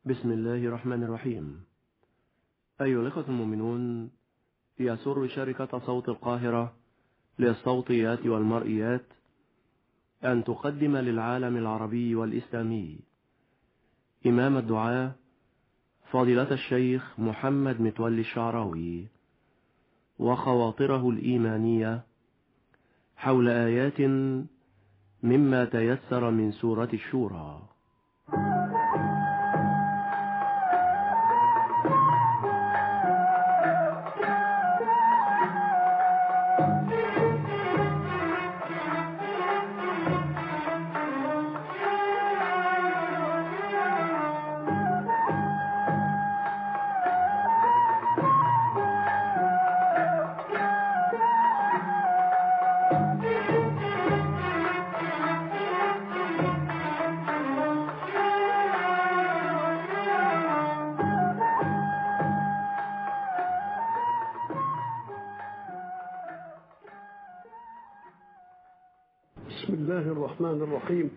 بسم الله الرحمن الرحيم أيها الأخوة المؤمنون يسر شركة صوت القاهرة للصوتيات والمرئيات أن تقدم للعالم العربي والإسلامي إمام الدعاة فضيلة الشيخ محمد متولي الشعراوي وخواطره الإيمانية حول آيات مما تيسر من سورة الشورى بسم الله الرحمن الرحيم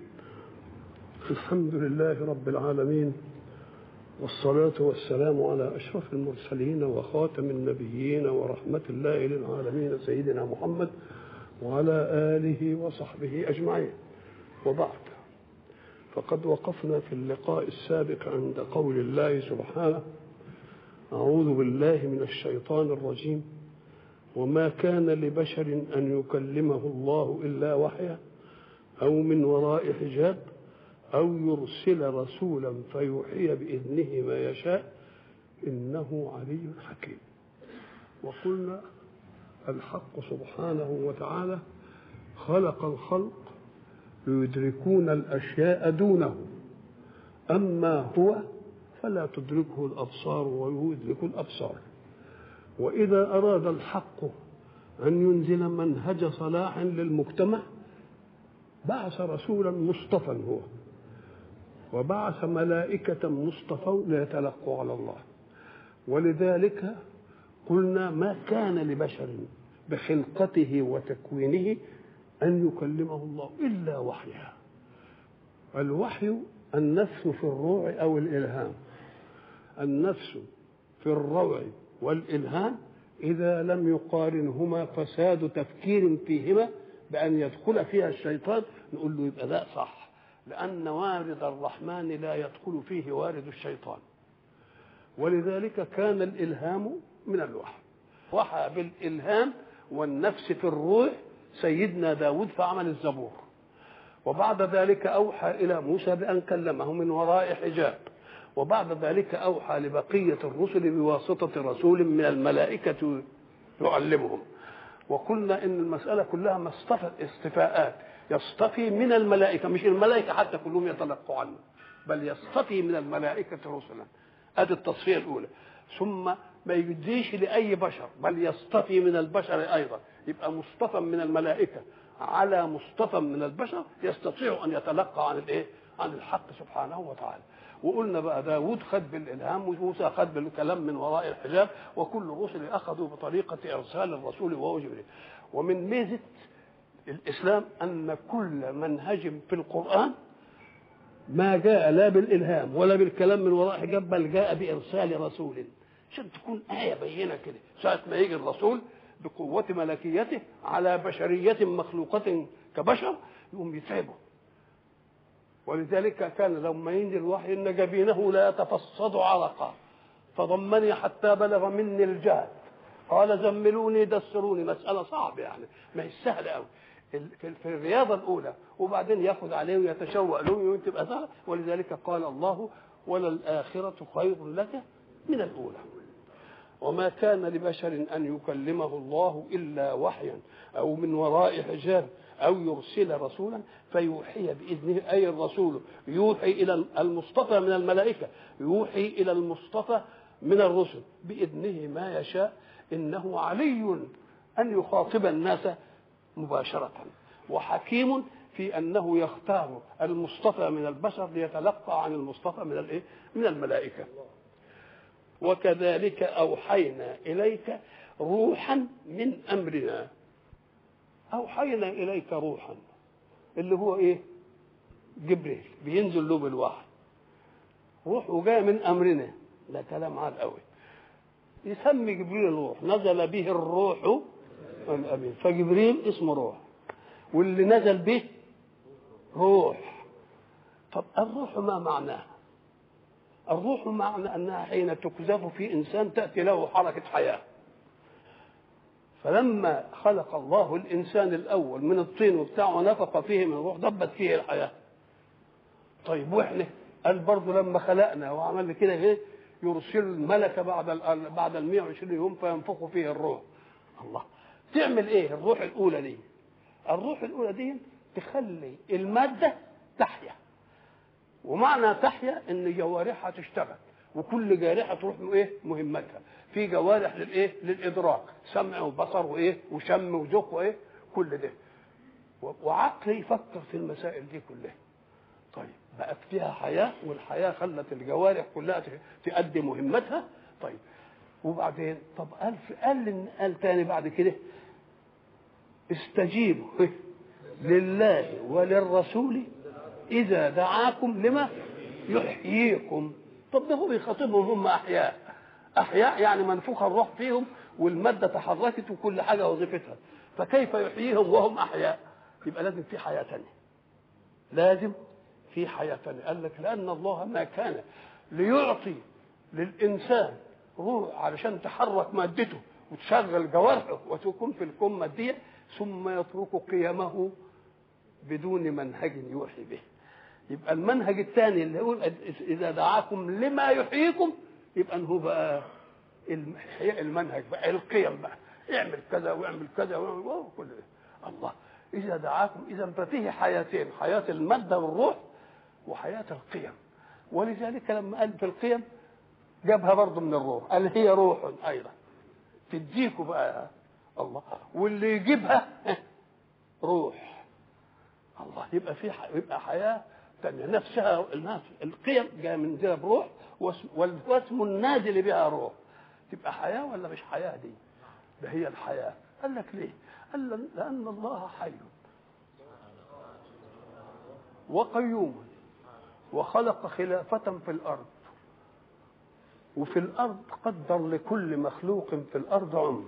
الحمد لله رب العالمين والصلاة والسلام على أشرف المرسلين وخاتم النبيين ورحمة الله للعالمين سيدنا محمد وعلى آله وصحبه أجمعين وبعد فقد وقفنا في اللقاء السابق عند قول الله سبحانه أعوذ بالله من الشيطان الرجيم وما كان لبشر أن يكلمه الله إلا وحيا أو من وراء حجاب أو يرسل رسولا فيوحي بإذنه ما يشاء إنه علي حكيم وقلنا الحق سبحانه وتعالى خلق الخلق ليدركون الأشياء دونه أما هو فلا تدركه الأبصار ويدرك الأبصار وإذا أراد الحق أن ينزل منهج صلاح للمجتمع بعث رسولا مصطفى هو وبعث ملائكة مصطفى ليتلقوا على الله ولذلك قلنا ما كان لبشر بخلقته وتكوينه أن يكلمه الله إلا وحيا الوحي النفس في الروع أو الإلهام النفس في الروع والإلهام إذا لم يقارنهما فساد تفكير فيهما بأن يدخل فيها الشيطان نقول له يبقى لا صح لأن وارد الرحمن لا يدخل فيه وارد الشيطان ولذلك كان الإلهام من الوحي وحى بالإلهام والنفس في الروح سيدنا داود فعمل الزبور وبعد ذلك أوحى إلى موسى بأن كلمه من وراء حجاب وبعد ذلك أوحى لبقية الرسل بواسطة رسول من الملائكة يعلمهم وقلنا إن المسألة كلها ما اصطفت اصطفاءات يصطفي من الملائكة مش الملائكة حتى كلهم يتلقوا عنه بل يصطفي من الملائكة رسلا ادي التصفية الأولى ثم ما يديش لأي بشر بل يصطفي من البشر أيضا يبقى مصطفى من الملائكة على مصطفى من البشر يستطيع أن يتلقى عن الإيه؟ عن الحق سبحانه وتعالى وقلنا بقى داود خد بالإلهام وموسى خد بالكلام من وراء الحجاب وكل الرسل أخذوا بطريقة إرسال الرسول وهو جبريل ومن ميزة الإسلام أن كل منهج في القرآن ما جاء لا بالإلهام ولا بالكلام من وراء حجاب بل جاء بإرسال رسول عشان تكون آية بينة كده ساعة ما يجي الرسول بقوة ملكيته على بشرية مخلوقة كبشر يقوم يتعبه ولذلك كان لما ينزل الوحي ان جبينه لا يتفصد عرقا فضمني حتى بلغ مني الجهد قال زملوني دسروني مسألة صعبة يعني ما هي سهلة قوي في الرياضة الأولى وبعدين ياخذ عليه ويتشوق له وتبقى سهلة ولذلك قال الله وللآخرة خير لك من الأولى وما كان لبشر أن يكلمه الله إلا وحيا أو من وراء حجاب أو يرسل رسولا فيوحي بإذنه أي الرسول يوحي إلى المصطفى من الملائكة يوحي إلى المصطفى من الرسل بإذنه ما يشاء إنه علي أن يخاطب الناس مباشرة وحكيم في أنه يختار المصطفى من البشر ليتلقى عن المصطفى من الإيه؟ من الملائكة وكذلك أوحينا إليك روحا من أمرنا أوحينا إليك روحا اللي هو إيه جبريل بينزل له بالوحي روح وجايه من امرنا ده كلام عال قوي يسمي جبريل الروح نزل به الروح الامين فجبريل اسمه روح واللي نزل به روح طب الروح ما معناه الروح معنى انها حين تكذب في انسان تاتي له حركه حياه فلما خلق الله الانسان الاول من الطين وبتاع ونفخ فيه من الروح ضبت فيه الحياه طيب واحنا قال برضه لما خلقنا وعملنا كده ايه يرسل الملك بعد ال بعد ال 120 يوم فينفخ فيه الروح الله تعمل ايه الروح الاولى دي الروح الاولى دي تخلي الماده تحيا ومعنى تحيا ان جوارحها تشتغل وكل جارحه تروح ايه مهمتها في جوارح للايه للادراك سمع وبصر وايه وشم وذوق وايه كل ده وعقل يفكر في المسائل دي كلها طيب بقت فيها حياه والحياه خلت الجوارح كلها تؤدي مهمتها طيب وبعدين طب قال قال قال تاني بعد كده استجيبوا لله وللرسول اذا دعاكم لما يحييكم طب ده هو بيخاطبهم هم احياء احياء يعني منفوخ الروح فيهم والماده تحركت وكل حاجه وظيفتها فكيف يحييهم وهم احياء يبقى لازم في حياه ثانيه لازم في حياه ثانيه قال لك لان الله ما كان ليعطي للانسان روح علشان تحرك مادته وتشغل جوارحه وتكون في الكون ماديه ثم يترك قيمه بدون منهج يوحي به يبقى المنهج الثاني اللي يقول اذا دعاكم لما يحييكم يبقى هو بقى الحياء المنهج بقى القيم بقى اعمل كذا واعمل كذا واعمل كل ده الله اذا دعاكم اذا ففيه حياتين حياه الماده والروح وحياه القيم ولذلك لما قال في القيم جابها برضه من الروح قال هي روح ايضا تديكوا بقى الله واللي يجيبها روح الله يبقى في يبقى حياه ثانيه نفسها الناس القيم جايه من دي بروح والاسم النازل بها روح تبقى حياه ولا مش حياه دي؟ ده هي الحياه قال لك ليه؟ قال لان الله حي وقيوم وخلق خلافة في الأرض وفي الأرض قدر لكل مخلوق في الأرض عمر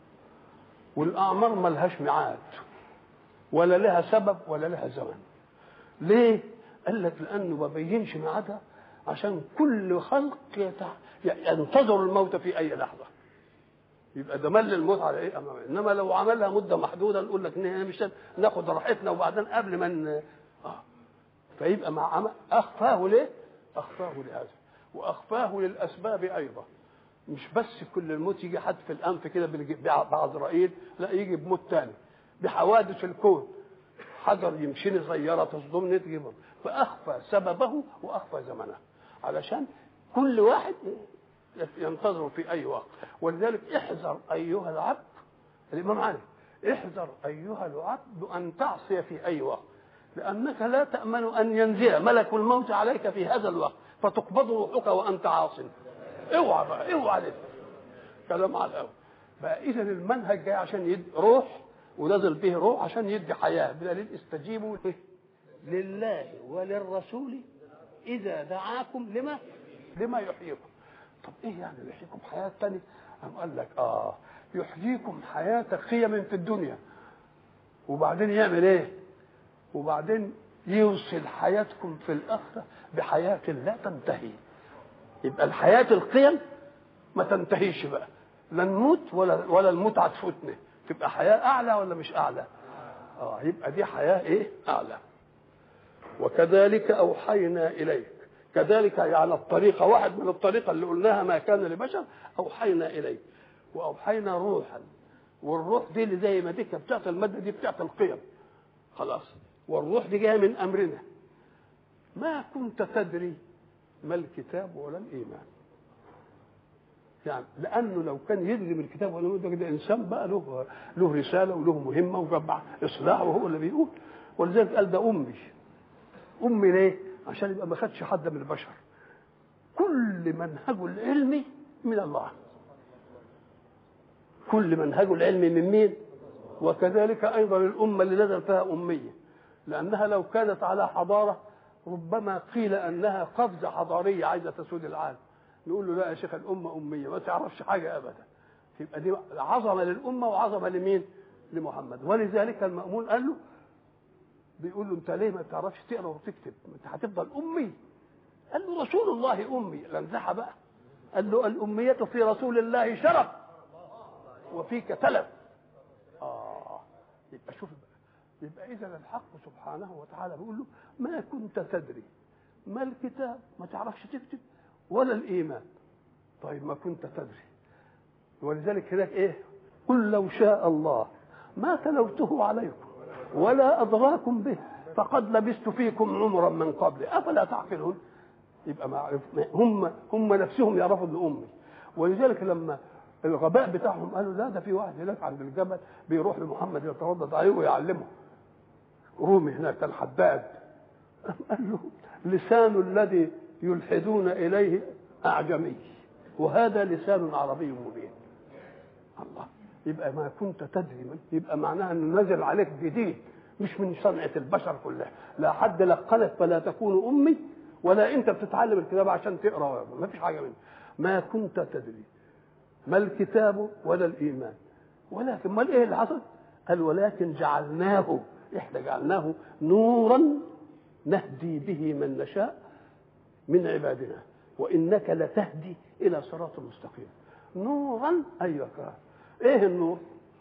والأعمار ملهاش ميعاد ولا لها سبب ولا لها زمن ليه؟ قال لك لأنه ما بينش ميعادها عشان كل خلق يتع... ينتظر الموت في أي لحظة يبقى ده مل الموت على ايه امامه انما لو عملها مده محدوده نقول لك مش ناخد راحتنا وبعدين قبل ما من... آه. فيبقى مع عمل اخفاه ليه؟ اخفاه لهذا واخفاه للاسباب ايضا مش بس كل الموت يجي حد في الانف كده بعزرائيل لا يجي بموت تاني بحوادث الكون حجر يمشيني سيارة تصدمني تجيبه فأخفى سببه وأخفى زمنه علشان كل واحد ينتظر في أي وقت ولذلك احذر أيها العبد الإمام علي احذر أيها العبد أن تعصي في أي وقت لأنك لا تأمن أن ينزل ملك الموت عليك في هذا الوقت فتقبض روحك وأنت عاص اوعى بقى اوعى لسه كلام على الأول بقى إذا المنهج جاي عشان يد روح ونزل به روح عشان يدي حياه بدليل استجيبوا لله وللرسول اذا دعاكم لما لما يحييكم طب ايه يعني يحييكم حياه ثانيه قام قال لك اه يحييكم حياه قيم في الدنيا وبعدين يعمل ايه وبعدين يوصل حياتكم في الاخره بحياه لا تنتهي يبقى الحياه القيم ما تنتهيش بقى لا نموت ولا ولا المتعه تفوتنا تبقى حياة أعلى ولا مش أعلى؟ آه يبقى دي حياة إيه؟ أعلى. وكذلك أوحينا إليك. كذلك يعني الطريقة واحد من الطريقة اللي قلناها ما كان لبشر أوحينا إليك. وأوحينا روحا. والروح دي اللي زي ما دي بتاعت المادة دي بتاعت القيم. خلاص. والروح دي جاية من أمرنا. ما كنت تدري ما الكتاب ولا الإيمان. يعني لانه لو كان يدري بالكتاب ولا ده كده انسان بقى له له رساله وله مهمه وجمع اصلاح وهو اللي بيقول ولذلك قال ده امي امي ليه؟ عشان يبقى ما خدش حد من البشر كل منهجه العلمي من الله كل منهجه العلمي من مين؟ وكذلك ايضا الامه اللي نزل فيها اميه لانها لو كانت على حضاره ربما قيل انها قفزه حضاريه عايزه تسود العالم نقول له لا يا شيخ الامه اميه ما تعرفش حاجه ابدا يبقى دي عظمه للامه وعظمه لمين؟ لمحمد ولذلك المامون قال له بيقول له انت ليه ما تعرفش تقرا وتكتب انت هتفضل امي قال له رسول الله امي لنزحها بقى قال له الاميه في رسول الله شرف وفيك تلف اه يبقى شوف بقى يبقى اذا الحق سبحانه وتعالى بيقول له ما كنت تدري ما الكتاب ما تعرفش تكتب ولا الايمان طيب ما كنت تدري ولذلك هناك ايه قل لو شاء الله ما تلوته عليكم ولا ادراكم به فقد لبست فيكم عمرا من قبل افلا تعقلون يبقى ما هم هم نفسهم يعرفوا ان امي ولذلك لما الغباء بتاعهم قالوا لا ده في واحد هناك عند الجبل بيروح لمحمد يتردد عليه ويعلمه رومي هناك كان حداد قال له لسان الذي يلحدون اليه اعجمي وهذا لسان عربي مبين الله يبقى ما كنت تدري من يبقى معناها انه نزل عليك جديد مش من صنعة البشر كلها لا حد لقنك فلا تكون أمي ولا أنت بتتعلم الكتاب عشان تقرأ ما فيش حاجة منه ما كنت تدري ما الكتاب ولا الإيمان ولكن ما إيه اللي حصل قال ولكن جعلناه إحنا جعلناه نورا نهدي به من نشاء من عبادنا وإنك لتهدي إلى صراط مستقيم نورا أيوة إيه النور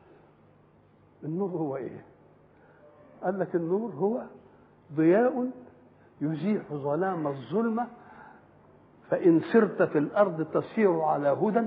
النور هو إيه قال لك النور هو ضياء يزيح ظلام الظلمة فإن سرت في الأرض تسير على هدى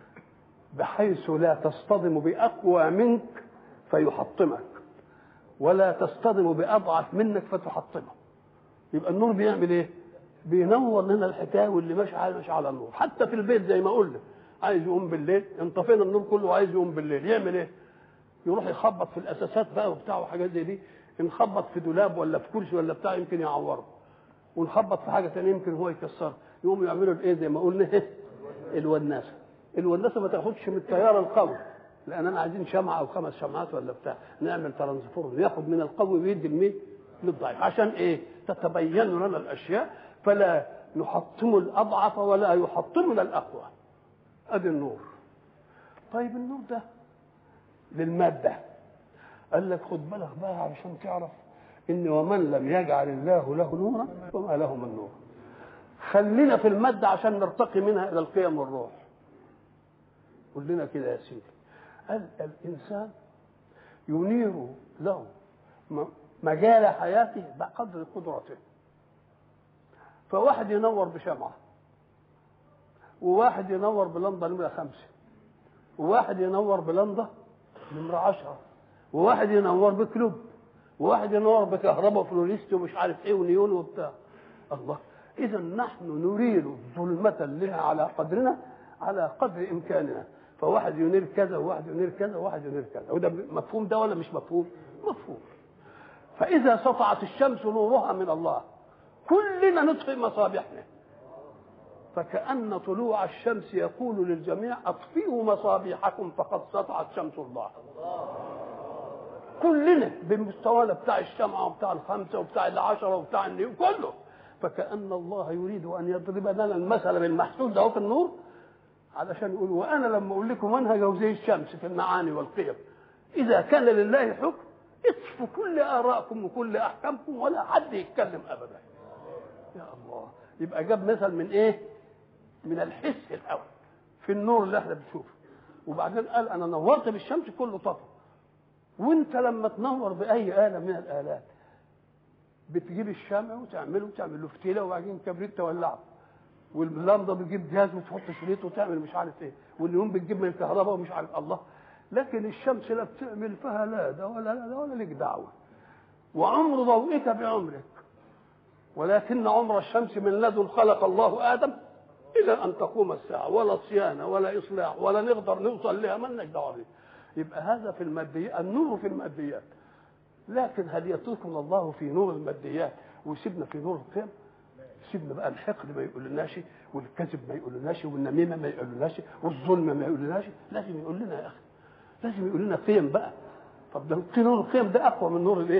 بحيث لا تصطدم بأقوى منك فيحطمك ولا تصطدم بأضعف منك فتحطمه يبقى النور بيعمل ايه؟ بينور لنا الحكايه واللي ماشي على ماشي على النور حتى في البيت زي ما قلنا عايز يقوم بالليل انطفينا النور كله وعايز يقوم بالليل يعمل ايه؟ يروح يخبط في الاساسات بقى وبتاع وحاجات زي دي نخبط في دولاب ولا في كرسي ولا بتاع يمكن يعوره ونخبط في حاجه ثانيه يمكن هو يكسرها يقوموا يعملوا الايه زي ما قلنا ايه الوناسه الوناسه ما تاخدش من التيار القوي لان انا عايزين شمعه او خمس شمعات ولا بتاع نعمل ترانسفورم ياخد من القوي ويدي لمين للضعيف عشان ايه تتبين لنا الاشياء فلا نحطم الاضعف ولا يحطمنا الاقوى ادي النور طيب النور ده للماده قال لك خد بالك بقى علشان تعرف ان ومن لم يجعل الله له نورا فما له من نور خلينا في الماده عشان نرتقي منها الى القيم والروح قول لنا كده يا سيدي قال الانسان ينير له مجال حياته بقدر قدرته فواحد ينور بشمعة وواحد ينور بلمبة نمرة خمسة وواحد ينور بلمبة نمرة عشرة وواحد ينور بكلوب وواحد ينور بكهرباء فلوريست ومش عارف ايه ونيون وبتاع الله اذا نحن نريد ظلمة لها على قدرنا على قدر امكاننا فواحد ينير كذا وواحد ينير كذا وواحد ينير كذا وده مفهوم ده ولا مش مفهوم مفهوم فإذا سطعت الشمس نورها من الله كلنا نطفئ مصابيحنا فكأن طلوع الشمس يقول للجميع أطفئوا مصابيحكم فقد سطعت شمس الله كلنا بمستوانا بتاع الشمعة وبتاع الخمسة وبتاع العشرة وبتاع النيو كله فكأن الله يريد أن يضرب لنا المثل بالمحسوس ده في النور علشان يقول وأنا لما أقول لكم منهج زي الشمس في المعاني والقيم إذا كان لله حكم اطفوا كل آرائكم وكل أحكامكم ولا حد يتكلم أبدا يا الله يبقى جاب مثل من إيه؟ من الحس الأول في النور اللي احنا بنشوفه وبعدين قال أنا نورت بالشمس كله طفى وانت لما تنور باي اله من الالات بتجيب الشمع وتعمله وتعمل له فتيله وبعدين كبريت تولعه واللمضه بتجيب جهاز وتحط شريط وتعمل مش عارف ايه واليوم بتجيب من الكهرباء ومش عارف الله لكن الشمس لا بتعمل فيها لا ده ولا لا ده ولا لك دعوه وعمر ضوئك بعمرك ولكن عمر الشمس من لدن خلق الله ادم الى ان تقوم الساعه ولا صيانه ولا اصلاح ولا نقدر نوصل لها مالناش دعوه بيه يبقى هذا في الماديات النور في الماديات لكن هل يتركنا الله في نور الماديات ويسيبنا في نور القيم سيبنا بقى الحقد ما يقولناش والكذب ما يقولناش والنميمه ما يقولناش والظلم ما يقولناش لازم يقول لنا يا اخي لازم يقول لنا قيم بقى طب ده نور القيم ده اقوى من نور الايه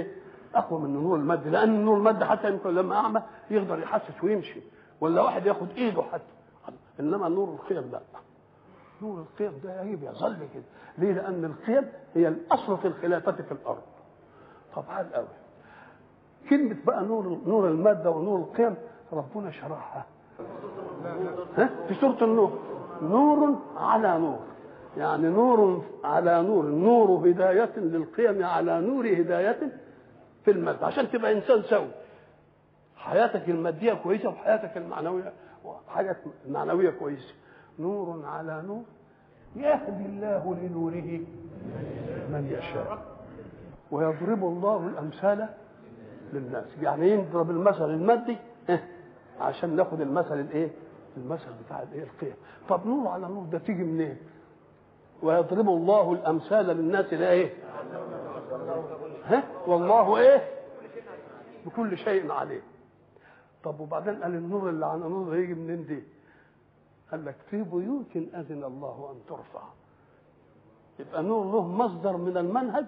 اقوى من النور المادي لان النور المادي حتى يمكن لما اعمى يقدر يحسس ويمشي ولا واحد ياخد ايده حتى انما نور القيم لا نور القيم ده يجب يظل كده ليه لان القيم هي الاصل في الخلافه في الارض طبعا قوي كلمه بقى نور نور الماده ونور القيم ربنا شرحها ها في سوره النور نور على نور يعني نور على نور نور هداية للقيم على نور هداية في المادة عشان تبقى إنسان سوي حياتك المادية كويسة وحياتك المعنوية حاجة معنوية كويسة نور على نور يهدي الله لنوره من يشاء ويضرب الله الأمثال للناس يعني يضرب المثل المادي عشان ناخد المثل الايه المثل بتاع الايه القيم طب نور على نور ده تيجي منين ويضرب الله الامثال للناس لا ايه ها والله ايه بكل شيء عليه طب وبعدين قال النور اللي على النور يجي منين دي قال لك في بيوت اذن الله ان ترفع يبقى نور له مصدر من المنهج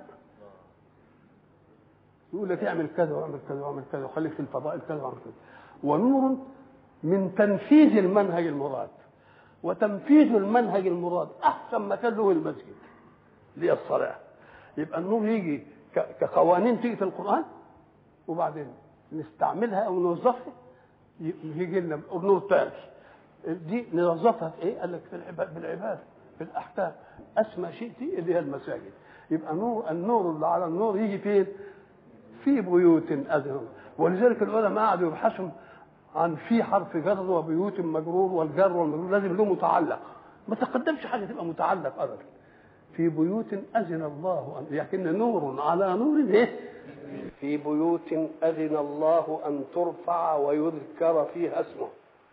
يقول لك اعمل كذا واعمل كذا واعمل كذا وخليك في الفضائل كذا واعمل كذا ونور من تنفيذ المنهج المراد وتنفيذ المنهج المراد احسن مكان له المسجد اللي الصلاه يبقى النور يجي كقوانين تيجي في القران وبعدين نستعملها او نوظفها يجي لنا نور ثاني دي نوظفها في ايه؟ قال لك في العباد بالعباده في الاحكام اسمى شيء دي اللي هي المساجد يبقى نور النور اللي على النور يجي فين؟ في بيوت اذن ولذلك العلماء قعدوا يبحثوا عن في حرف جر وبيوت مجرور والجر والمجرور لازم له متعلق ما تقدمش حاجه تبقى متعلق ابدا في بيوت اذن الله ان لكن نور على نور ايه في بيوت اذن الله ان ترفع ويذكر فيها اسمه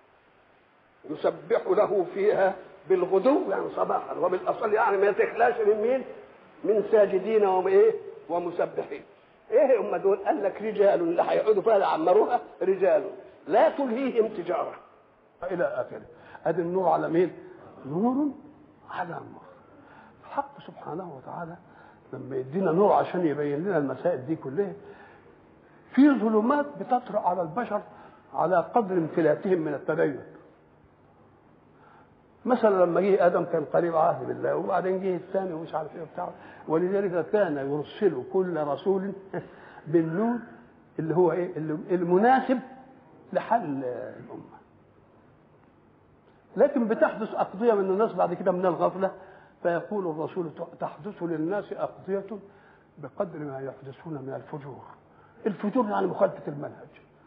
يسبح له فيها بالغدو يعني صباحا وبالاصل يعني ما تخلاش من مين من ساجدين وايه ومسبحين ايه هم دول قال لك رجال اللي هيقعدوا فيها يعمروها رجال لا تلهيهم تجاره الى اخره ادي النور على مين نور على نور الحق سبحانه وتعالى لما يدينا نور عشان يبين لنا المسائل دي كلها في ظلمات بتطرأ على البشر على قدر امتلاكهم من التدين مثلا لما جه ادم كان قريب عهد بالله وبعدين جه الثاني ومش عارف ايه وبتاع ولذلك كان يرسل كل رسول بالنور اللي هو ايه المناسب لحل الامه لكن بتحدث اقضيه من الناس بعد كده من الغفله فيقول الرسول تحدث للناس اقضيه بقدر ما يحدثون من الفجور الفجور يعني مخالفه المنهج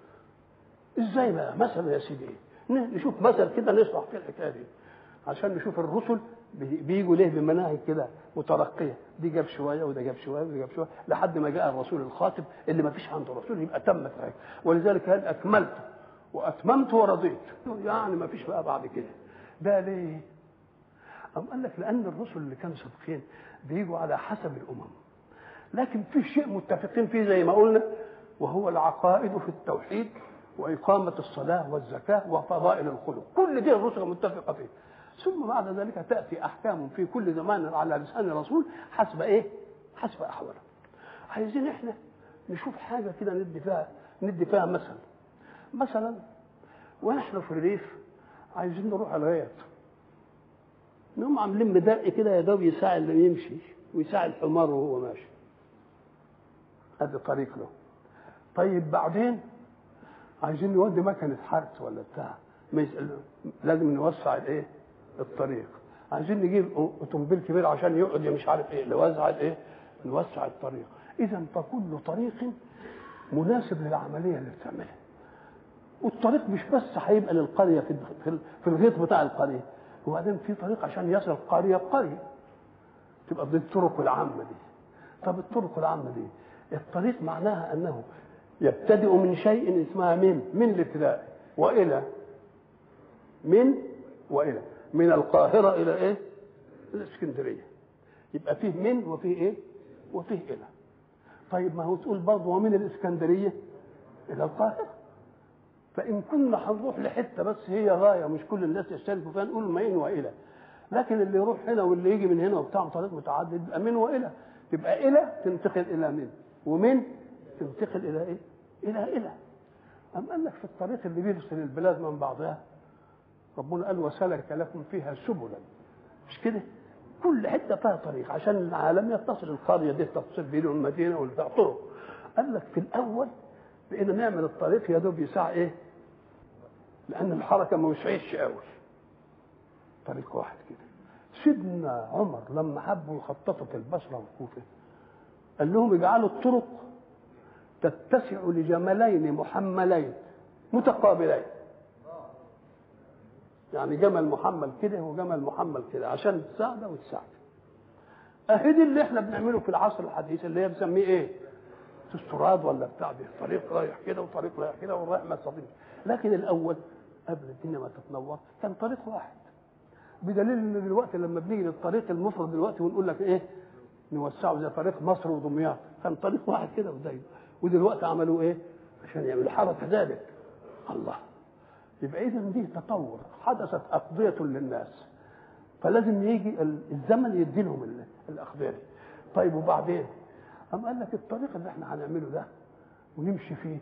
ازاي بقى مثلا يا سيدي نشوف مثل كده نشرح فيه الحكايه دي عشان نشوف الرسل بيجوا ليه بمناهج كده مترقيه دي جاب شويه وده جاب شويه وده جاب شويه لحد ما جاء الرسول الخاتم اللي ما فيش عنده رسول يبقى تمت هيك ولذلك قال اكملت واتممت ورضيت يعني ما فيش بقى بعد كده ده ليه؟ أم قال لك لأن الرسل اللي كانوا سابقين بيجوا على حسب الأمم لكن في شيء متفقين فيه زي ما قلنا وهو العقائد في التوحيد وإقامة الصلاة والزكاة وفضائل الخلق كل دي الرسل متفقة فيه ثم بعد ذلك تأتي أحكام في كل زمان على لسان الرسول حسب إيه؟ حسب أحواله عايزين إحنا نشوف حاجة كده ندي فيها ندي فيها مثل مثلا ونحن في الريف عايزين نروح الغيط نقوم عاملين مدق كده يا دوب يساعد اللي يمشي ويساعد الحمار وهو ماشي هذا طريق له طيب بعدين عايزين نودي مكنة حرث ولا بتاع لازم نوسع الايه الطريق عايزين نجيب اوتوموبيل كبير عشان يقعد مش عارف ايه نوسع الايه نوسع الطريق اذا فكل طريق مناسب للعمليه اللي بتعملها والطريق مش بس هيبقى للقريه في في الغيط بتاع القريه وبعدين في طريق عشان يصل قريه بقريه تبقى دي الطرق العامه دي طب الطرق العامه دي الطريق معناها انه يبتدئ من شيء اسمها من من الابتداء والى من والى من القاهره الى ايه الاسكندريه يبقى فيه من وفيه ايه وفيه الى طيب ما هو تقول برضه ومن الاسكندريه الى القاهره فان كنا هنروح لحته بس هي غايه مش كل الناس يشتركوا فيها نقول من والى لكن اللي يروح هنا واللي يجي من هنا وبتاع طريق متعدد يبقى من والى تبقى الى تنتقل الى من ومن تنتقل الى ايه؟ الى الى أم قال لك في الطريق اللي بيفصل البلاد من بعضها ربنا قال وسلك لكم فيها سبلا مش كده؟ كل حته فيها طريق عشان العالم يتصل القريه دي تتصل بين المدينه والبتاع طرق قال لك في الاول بقينا نعمل الطريق يا دوب يساع ايه؟ لان الحركه ما وسعتش قوي طريق واحد كده سيدنا عمر لما حبوا يخططوا في البصره والكوفه قال لهم اجعلوا الطرق تتسع لجملين محملين متقابلين يعني جمل محمل كده وجمل محمل كده عشان تساعده وتساعده اهي دي اللي احنا بنعمله في العصر الحديث اللي هي بنسميه ايه استراد ولا بتاع ده طريق رايح كده وطريق رايح كده ورايح ما تستطيعش لكن الاول قبل الدنيا ما تتنور كان طريق واحد بدليل ان دلوقتي لما بنيجي للطريق المفرد دلوقتي ونقول لك ايه نوسعه زي طريق مصر ودمياط كان طريق واحد كده وزيه ودلوقتي عملوا ايه عشان يعملوا حركه ذلك الله يبقى اذا دي تطور حدثت اقضيه للناس فلازم يجي الزمن يدي لهم الاقضيه دي طيب وبعدين قام قال لك الطريق اللي احنا هنعمله ده ونمشي فيه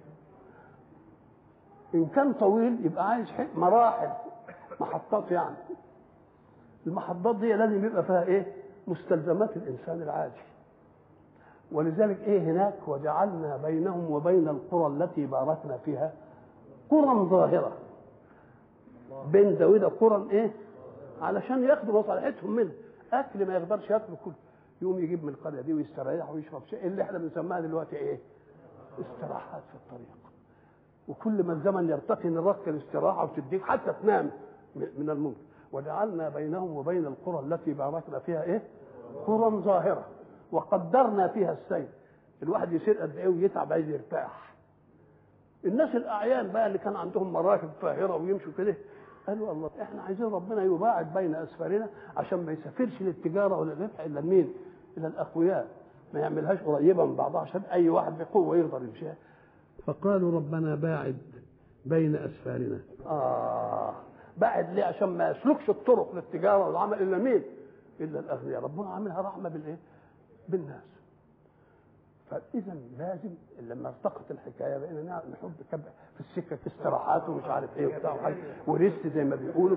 ان كان طويل يبقى عايز مراحل محطات يعني المحطات دي لازم يبقى فيها ايه مستلزمات الانسان العادي ولذلك ايه هناك وجعلنا بينهم وبين القرى التي باركنا فيها قرى ظاهره بين ده وده قرى ايه علشان ياخدوا مصالحتهم منه اكل ما يقدرش ياكله كله يقوم يجيب من القريه دي ويستريح ويشرب شيء اللي احنا بنسميها دلوقتي ايه استراحات في الطريق وكل ما الزمن يرتقي نرقي الاستراحه وتديك حتى تنام من الممكن وجعلنا بينهم وبين القرى التي باركنا فيها ايه قرى ظاهره وقدرنا فيها السير الواحد يسير قد ايه ويتعب عايز يرتاح الناس الاعيان بقى اللي كان عندهم مراكب فاهره ويمشوا كده قالوا الله احنا عايزين ربنا يباعد بين اسفارنا عشان ما يسافرش للتجاره ولا الربح الا لمين؟ الى الاقوياء ما يعملهاش قريبه من بعضها عشان اي واحد بقوه يقدر يمشيها فقالوا ربنا باعد بين اسفارنا اه بعد ليه عشان ما يسلكش الطرق للتجاره والعمل الا مين؟ الا الاغنياء ربنا عاملها رحمه بالايه؟ بالناس فاذا لازم لما ارتقت الحكايه بقينا نحب في السكه استراحات ومش عارف ايه وبتاع وحاجه وريست زي ما بيقولوا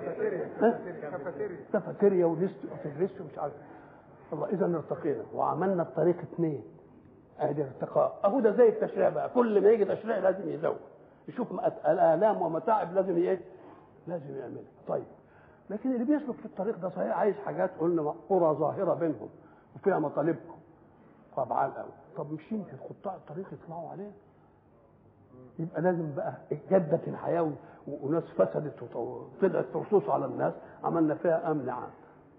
كافيتيريا وريست في الريست ومش عارف الله اذا ارتقينا وعملنا الطريق اثنين ادي ارتقاء اهو ده زي التشريع بقى كل ما يجي تشريع لازم يزود يشوف الالام ومتاعب لازم ايه لازم يعملها طيب لكن اللي بيسلك في الطريق ده صحيح عايز حاجات قلنا قرى ظاهره بينهم وفيها مطالبكم طبعا قوي طب مش يمكن قطاع الطريق يطلعوا عليه يبقى لازم بقى جدت الحياه وناس فسدت وطلعت ترصوص على الناس عملنا فيها امن عام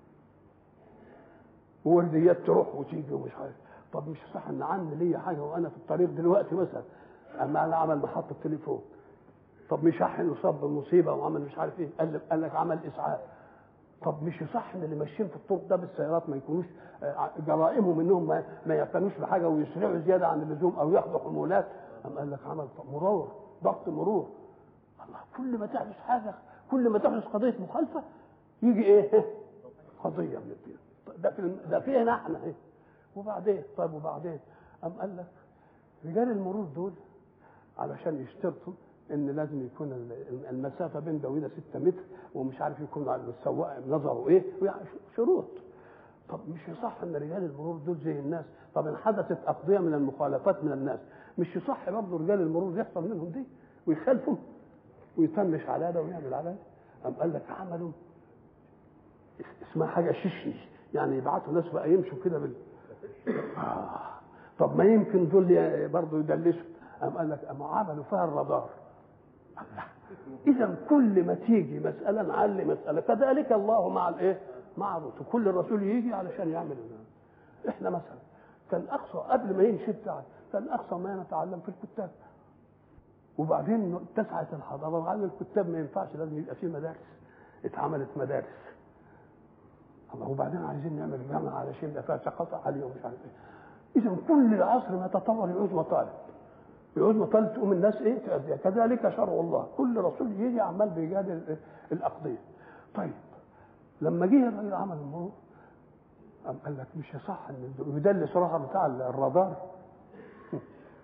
وورديات تروح وتيجي ومش عارف طب مش صح ان عندي ليا حاجه وانا في الطريق دلوقتي مثلا اما انا عمل محطه تليفون طب مش شحن وصاب بمصيبه وعمل مش عارف ايه قال قال لك عمل اسعاف طب مش يصح ان اللي ماشيين في الطرق ده بالسيارات ما يكونوش جرائمهم انهم ما, ما يعتنوش بحاجه ويسرعوا زياده عن اللزوم او ياخدوا حمولات قام قال لك عمل مرور ضبط مرور الله كل ما تحدث حاجه كل ما تحدث قضيه مخالفه يجي ايه قضيه من الدين ده في ده فينا احنا ايه وبعدين طيب وبعدين قام قال لك رجال المرور دول علشان يشترطوا ان لازم يكون المسافه بين ده وده 6 متر ومش عارف يكون على السواق نظره ايه شروط طب مش يصح ان رجال المرور دول زي الناس طب ان حدثت اقضيه من المخالفات من الناس مش يصح برضه رجال المرور يحصل منهم دي ويخالفوا ويطنش على ده ويعمل على ده قام قال لك عملوا اسمها حاجه ششني يعني يبعتوا ناس بقى يمشوا كده بال آه. طب ما يمكن دول برضه يدلسوا قام قال لك قام عملوا فيها الرادار اذا كل ما تيجي مساله نعلي مساله كذلك الله مع الايه مع الرسل كل الرسول يجي علشان يعمل احنا مثلا كان اقصى قبل ما يمشي بتاع كان اقصى ما نتعلم في الكتاب وبعدين اتسعت الحضاره وقال الكتاب ما ينفعش لازم يبقى في مدارس اتعملت مدارس الله وبعدين عايزين نعمل جامعه علشان يبقى فيها ثقافه عاليه ومش عارف ايه اذا كل العصر ما تطور يعوز مطالب يعوز مطالب تقوم الناس ايه تؤديها كذلك شرع الله كل رسول يجي عمال بيجادل الاقضيه طيب لما جه الراجل عمل المرور قام قال لك مش يصح ان يدلس رقم بتاع الرادار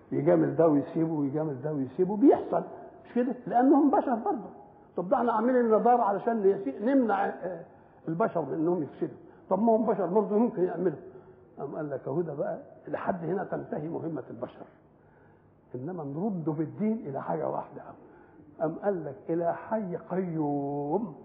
يجامل ده ويسيبه ويجامل ده ويسيبه بيحصل مش كده لانهم بشر برضه طب ده احنا عاملين النظاره علشان يسي- نمنع آه، البشر من انهم يفسدوا طب ما هم بشر برضه ممكن يعملوا قام قال لك اهو ده بقى لحد هنا تنتهي مهمه البشر انما نرد بالدين الى حاجه واحده قام قال لك الى حي قيوم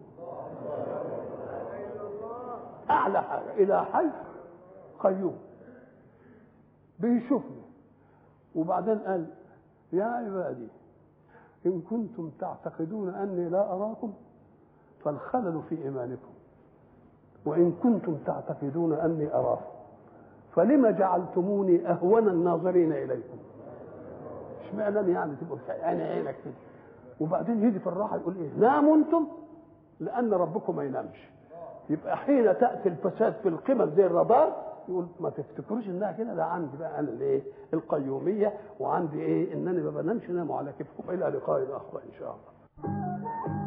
اعلى حاجه الى حي قيوم بيشوفني وبعدين قال يا عبادي إن كنتم تعتقدون أني لا أراكم فالخلل في إيمانكم وإن كنتم تعتقدون أني أراكم فلما جعلتموني أهون الناظرين إليكم اشمعنى يعني تبقوا عين عينك كده وبعدين يجي في الراحة يقول إيه ناموا أنتم لأن ربكم ما ينامش يبقى حين تأتي الفساد في القمم زي الرادار يقول ما تفتكروش انها كده ده عندي بقى انا الايه القيوميه وعندي ايه انني ما بنامش انام على كتفكم الى لقاء اخر ان شاء الله